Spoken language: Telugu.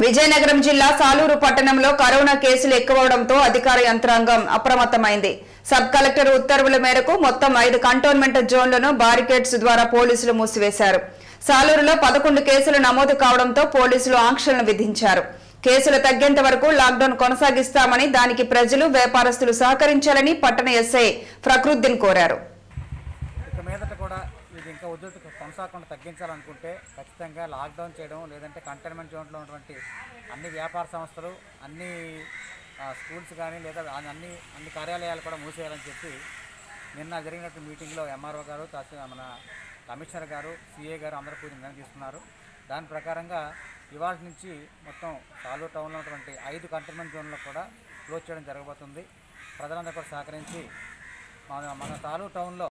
విజయనగరం జిల్లా సాలూరు పట్టణంలో కరోనా కేసులు ఎక్కువవడంతో అధికార యంత్రాంగం అప్రమత్తమైంది సబ్ కలెక్టర్ ఉత్తర్వుల మేరకు మొత్తం ఐదు కంటోన్మెంట్ జోన్లను బారికేడ్స్ ద్వారా పోలీసులు మూసివేశారు సాలూరులో పదకొండు కేసులు నమోదు కావడంతో పోలీసులు ఆంక్షలను విధించారు కేసులు తగ్గేంత వరకు లాక్డౌన్ కొనసాగిస్తామని దానికి ప్రజలు వ్యాపారస్తులు సహకరించాలని పట్టణ ఎస్ఐ ఫక్రుద్దీన్ కోరారు ఇక మీదట కూడా ఇది ఇంకా ఉధృతి కొనసాగకుండా తగ్గించాలనుకుంటే ఖచ్చితంగా లాక్డౌన్ చేయడం లేదంటే కంటైన్మెంట్ జోన్లో ఉన్నటువంటి అన్ని వ్యాపార సంస్థలు అన్ని ఆ, స్కూల్స్ కానీ లేదా అన్ని అన్ని అన్ని కార్యాలయాలు కూడా మూసేయాలని చెప్పి నిన్న జరిగినటువంటి మీటింగ్లో ఎంఆర్ఓ గారు తహసీ మన కమిషనర్ గారు సిఏ గారు అందరూ కూర్చొని నిర్ణయం తీసుకున్నారు దాని ప్రకారంగా ఇవాళ నుంచి మొత్తం సాలూరు టౌన్లో ఉన్నటువంటి ఐదు కంటైన్మెంట్ జోన్లో కూడా క్లోజ్ చేయడం జరగబోతుంది ప్రజలందరూ కూడా సహకరించి మన మన సాలూరు టౌన్లో